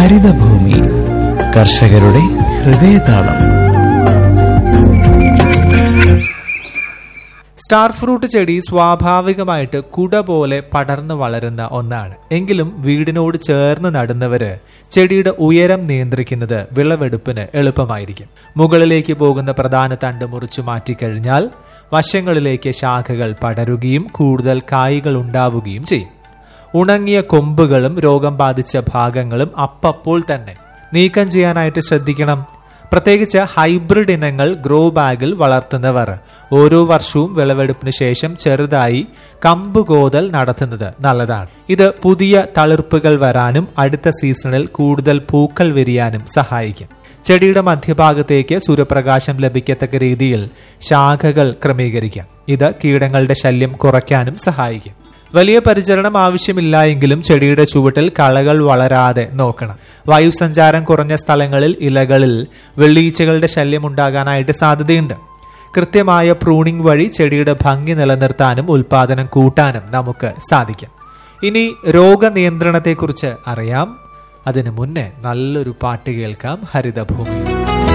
ഹരിതഭൂമി കർഷകരുടെ ഹൃദയതാളം സ്റ്റാർ ഫ്രൂട്ട് ചെടി സ്വാഭാവികമായിട്ട് കുട പോലെ പടർന്നു വളരുന്ന ഒന്നാണ് എങ്കിലും വീടിനോട് ചേർന്ന് നടുന്നവര് ചെടിയുടെ ഉയരം നിയന്ത്രിക്കുന്നത് വിളവെടുപ്പിന് എളുപ്പമായിരിക്കും മുകളിലേക്ക് പോകുന്ന പ്രധാന തണ്ട് മുറിച്ചു മാറ്റിക്കഴിഞ്ഞാൽ വശങ്ങളിലേക്ക് ശാഖകൾ പടരുകയും കൂടുതൽ കായ്കൾ ഉണ്ടാവുകയും ചെയ്യും ഉണങ്ങിയ കൊമ്പുകളും രോഗം ബാധിച്ച ഭാഗങ്ങളും അപ്പപ്പോൾ തന്നെ നീക്കം ചെയ്യാനായിട്ട് ശ്രദ്ധിക്കണം പ്രത്യേകിച്ച് ഹൈബ്രിഡ് ഇനങ്ങൾ ഗ്രോ ബാഗിൽ വളർത്തുന്നവർ ഓരോ വർഷവും വിളവെടുപ്പിന് ശേഷം ചെറുതായി കമ്പുകോതൽ നടത്തുന്നത് നല്ലതാണ് ഇത് പുതിയ തളിർപ്പുകൾ വരാനും അടുത്ത സീസണിൽ കൂടുതൽ പൂക്കൾ വിരിയാനും സഹായിക്കും ചെടിയുടെ മധ്യഭാഗത്തേക്ക് സൂര്യപ്രകാശം ലഭിക്കത്തക്ക രീതിയിൽ ശാഖകൾ ക്രമീകരിക്കാം ഇത് കീടങ്ങളുടെ ശല്യം കുറയ്ക്കാനും സഹായിക്കും വലിയ പരിചരണം ആവശ്യമില്ല എങ്കിലും ചെടിയുടെ ചുവട്ടിൽ കളകൾ വളരാതെ നോക്കണം വായുസഞ്ചാരം കുറഞ്ഞ സ്ഥലങ്ങളിൽ ഇലകളിൽ വെള്ളീച്ചകളുടെ ശല്യം ഉണ്ടാകാനായിട്ട് സാധ്യതയുണ്ട് കൃത്യമായ പ്രൂണിംഗ് വഴി ചെടിയുടെ ഭംഗി നിലനിർത്താനും ഉൽപാദനം കൂട്ടാനും നമുക്ക് സാധിക്കും ഇനി രോഗനിയന്ത്രണത്തെക്കുറിച്ച് അറിയാം അതിനു മുന്നേ നല്ലൊരു പാട്ട് കേൾക്കാം ഹരിതഭൂമിയിൽ